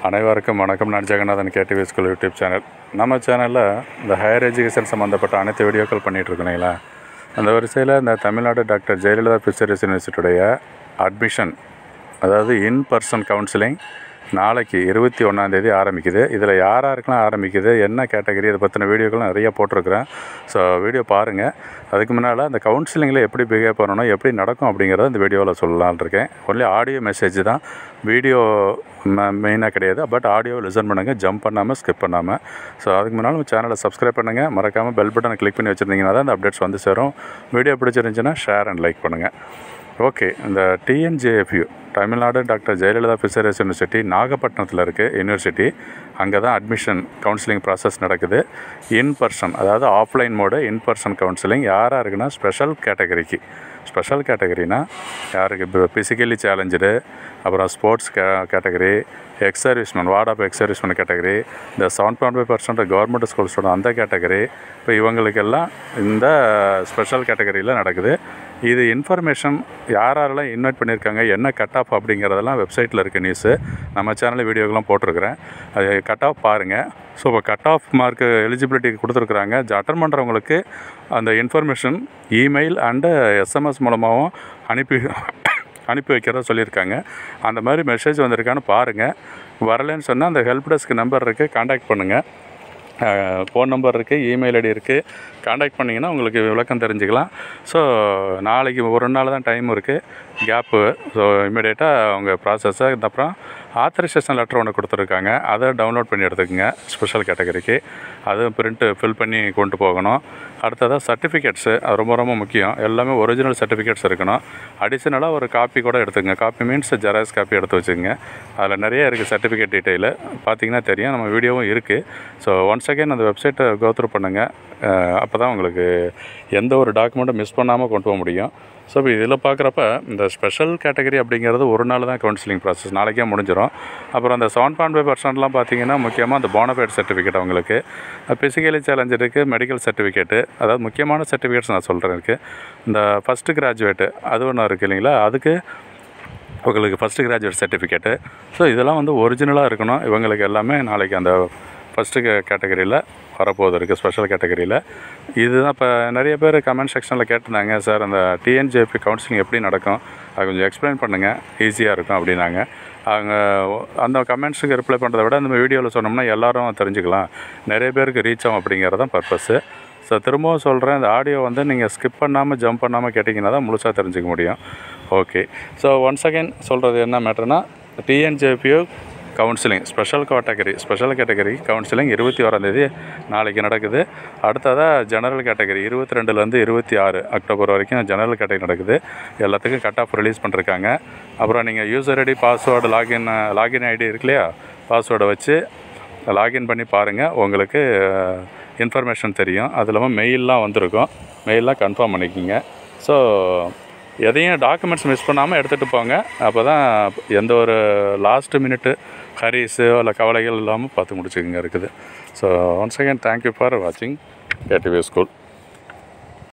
அனைவருக்கும் வணக்கம் நான் Jagannathan KTV school YouTube channel நம்ம சேனலில் இந்த ஹையர் எஜுகேஷன் சம்மந்தப்பட்ட அனைத்து வீடியோக்கள் பண்ணிகிட்ருக்கீங்களா அந்த வரிசையில் இந்த தமிழ்நாடு டாக்டர் ஜெயலலிதா ஃபிஷரிஸ் யூனிவர்சிட்டியுடைய அட்மிஷன் அதாவது இன் பர்சன் கவுன்சிலிங் நாளைக்கு இருபத்தி ஒன்றாந்தேதி ஆரம்பிக்குது இதில் யார் யாருக்கெல்லாம் ஆரம்பிக்குது என்ன கேட்டகரி இதை பற்றின வீடியோக்கெல்லாம் நிறைய போட்டிருக்கிறேன் ஸோ வீடியோ பாருங்கள் அதுக்கு முன்னால் அந்த கவுன்சிலிங்கில் எப்படி பிஹேவ் பண்ணணும் எப்படி நடக்கும் அப்படிங்கிறத இந்த வீடியோவில் சொல்லலாம்னு இருக்கேன் ஒன்லி ஆடியோ மெசேஜ் தான் வீடியோ மெயினாக கிடையாது பட் ஆடியோ லிசன் பண்ணுங்கள் ஜம்ப் பண்ணாமல் ஸ்கிப் பண்ணாமல் ஸோ அதுக்கு முன்னால் நம்ம சேனலை சப்ஸ்கிரைப் பண்ணுங்கள் மறக்காமல் பெல் பட்டனை கிளிக் பண்ணி வச்சுருந்தீங்கன்னா தான் அந்த அப்டேட்ஸ் வந்து சேரும் வீடியோ பிடிச்சிருந்துச்சுன்னா ஷேர் அண்ட் லைக் பண்ணுங்கள் ஓகே இந்த TNJFU Tamil Nadu doctor Jayalalithaa fisheries university நாகப்பட்டினத்தில் இருக்குது யூனிவர்சிட்டி அங்கே தான் அட்மிஷன் கவுன்சிலிங் ப்ராசஸ் நடக்குது இன் பர்சன் அதாவது offline mode in person counselling யாராக இருக்குன்னா ஸ்பெஷல் கேட்டகரிக்கு ஸ்பெஷல் கேட்டகரினா யாருக்கு இப்போ ஃபிசிக்கலி சேலஞ்சடு அப்புறம் ஸ்போர்ட்ஸ் கே category ex serviceman ward of ex serviceman category இந்த seven point five percent government school student அந்த கேட்டகரி இப்போ இவங்களுக்கெல்லாம் இந்த ஸ்பெஷல் கேட்டகரியில் நடக்குது இது இன்ஃபர்மேஷன் யார் யாரெல்லாம் இன்வைட் பண்ணியிருக்காங்க என்ன கட் ஆஃப் அப்படிங்கிறதெல்லாம் வெப்சைட்டில் இருக்க நியூஸு நம்ம சேனலில் வீடியோக்கெல்லாம் போட்டிருக்கிறேன் அது கட் ஆஃப் பாருங்கள் ஸோ இப்போ கட் ஆஃப் மார்க்கு எலிஜிபிலிட்டி கொடுத்துருக்குறாங்க அட்டன் பண்ணுறவங்களுக்கு அந்த இன்ஃபர்மேஷன் இமெயில் அண்டு எஸ்எம்எஸ் மூலமாகவும் அனுப்பி அனுப்பி வைக்கிறதா சொல்லியிருக்காங்க அந்த மாதிரி மெசேஜ் வந்திருக்கான்னு பாருங்கள் வரலைன்னு சொன்னால் அந்த ஹெல்ப் டெஸ்க் நம்பர் இருக்குது காண்டாக்ட் பண்ணுங்கள் ஃபோன் நம்பர் இருக்குது இமெயில் ஐடி இருக்குது காண்டாக்ட் பண்ணிங்கன்னா உங்களுக்கு விளக்கம் தெரிஞ்சுக்கலாம் ஸோ நாளைக்கு ஒரு நாள் தான் டைம் இருக்குது கேப்பு ஸோ இமீடியட்டாக அவங்க ப்ராசஸ்ஸை அப்புறம் ஆத்தரைசேஷன் லெட்டர் ஒன்று கொடுத்துருக்காங்க அதை டவுன்லோட் பண்ணி எடுத்துக்கோங்க ஸ்பெஷல் கேட்டகரிக்கு அதுவும் பிரிண்ட்டு ஃபில் பண்ணி கொண்டு போகணும் அடுத்ததாக சர்டிஃபிகேட்ஸு அது ரொம்ப ரொம்ப முக்கியம் எல்லாமே ஒரிஜினல் சர்டிஃபிகேட்ஸ் இருக்கணும் அடிஷ்னலாக ஒரு காப்பி கூட எடுத்துக்கங்க காப்பி மீன்ஸ் ஜெராக்ஸ் காப்பி எடுத்து வச்சுக்கோங்க அதில் நிறைய இருக்குது சர்டிஃபிகேட் டீட்டெயிலு பார்த்தீங்கன்னா தெரியும் நம்ம வீடியோவும் இருக்குது ஸோ ஒன்ஸ் அகேன் அந்த வெப்சைட்டை கோத்ரூ பண்ணுங்கள் அப்போ தான் உங்களுக்கு எந்த ஒரு டாக்குமெண்ட்டும் மிஸ் பண்ணாமல் கொண்டு போக முடியும் ஸோ இப்போ இதில் பார்க்குறப்ப இந்த ஸ்பெஷல் கேட்டகரி அப்படிங்கிறது ஒரு நாள் தான் கவுன்சிலிங் ப்ராசஸ் நாளைக்கே முடிஞ்சிடும் அப்புறம் அந்த செவன் பாயிண்ட் ஃபைவ் பர்சன்ட்லாம் பார்த்தீங்கன்னா முக்கியமாக அந்த போனஃபைட் சர்டிஃபிகேட் அவங்களுக்கு ஃபிசிக்கலி சேலஞ்ச் இருக்குது மெடிக்கல் சர்டிஃபிகேட்டு அதாவது முக்கியமான சர்டிஃபிகேட்ஸ் நான் சொல்கிறேன் இருக்குது இந்த ஃபஸ்ட்டு கிராஜுவேட்டு அது ஒன்று இருக்குது இல்லைங்களா அதுக்கு உங்களுக்கு ஃபஸ்ட்டு கிராஜுவேட் சர்டிஃபிகேட்டு ஸோ இதெல்லாம் வந்து ஒரிஜினலாக இருக்கணும் இவங்களுக்கு எல்லாமே நாளைக்கு அந்த ஃபஸ்ட்டு கே கேட்டகரியில் வரப்போகுது இருக்குது ஸ்பெஷல் கேட்டகரியில் இதுதான் இப்போ நிறைய பேர் கமெண்ட் செக்ஷனில் கேட்டிருந்தாங்க சார் அந்த டிஎன்ஜேபி கவுன்சிலிங் எப்படி நடக்கும் அது கொஞ்சம் எக்ஸ்பிளைன் பண்ணுங்கள் ஈஸியாக இருக்கும் அப்படின்னாங்க அவங்க அந்த கமெண்ட்ஸுக்கு ரிப்ளை பண்ணுறத விட இந்த வீடியோவில் சொன்னோம்னா எல்லோரும் தெரிஞ்சுக்கலாம் நிறைய பேருக்கு ரீச் ஆகும் அப்படிங்கிறது தான் பர்பஸ்ஸு ஸோ திரும்பவும் சொல்கிறேன் இந்த ஆடியோ வந்து நீங்கள் ஸ்கிப் பண்ணாமல் ஜம்ப் பண்ணாமல் கேட்டிங்கன்னா தான் முழுசாக தெரிஞ்சுக்க முடியும் ஓகே ஸோ ஒன்ஸ் அகேன் சொல்கிறது என்ன மேட்டர்னா TNJFU counselling special category special category counselling இருபத்தி ஓராந்தேதி நாளைக்கு நடக்குது அடுத்ததாக ஜெனரல் கேட்டகரி இருபத்தி ரெண்டுலேருந்து இருபத்தி ஆறு அக்டோபர் வரைக்கும் ஜெனரல் கேட்டகரி நடக்குது எல்லாத்துக்கும் கட் ஆஃப் ரிலீஸ் பண்ணிருக்காங்க அப்புறம் நீங்கள் user ID password login login ID இருக்கு இல்லையா பாஸ்வேர்டை வச்சு லாகின் பண்ணி பாருங்கள் உங்களுக்கு இன்ஃபர்மேஷன் தெரியும் அது இல்லாமல் மெயிலெலாம் வந்திருக்கும் மெயிலெலாம் கன்ஃபார்ம் பண்ணிக்கிங்க ஸோ எதையும் டாக்குமெண்ட்ஸ் மிஸ் பண்ணாமல் எடுத்துகிட்டு போங்க அப்போ தான் எந்த ஒரு லாஸ்ட்டு மினிட்டு ஹரிஸு இல்லை கவலைகள் இல்லாமல் பார்த்து முடிச்சுக்கோங்க இருக்குது so once again thank you for வாட்சிங் கேடிவி ஸ்கூல்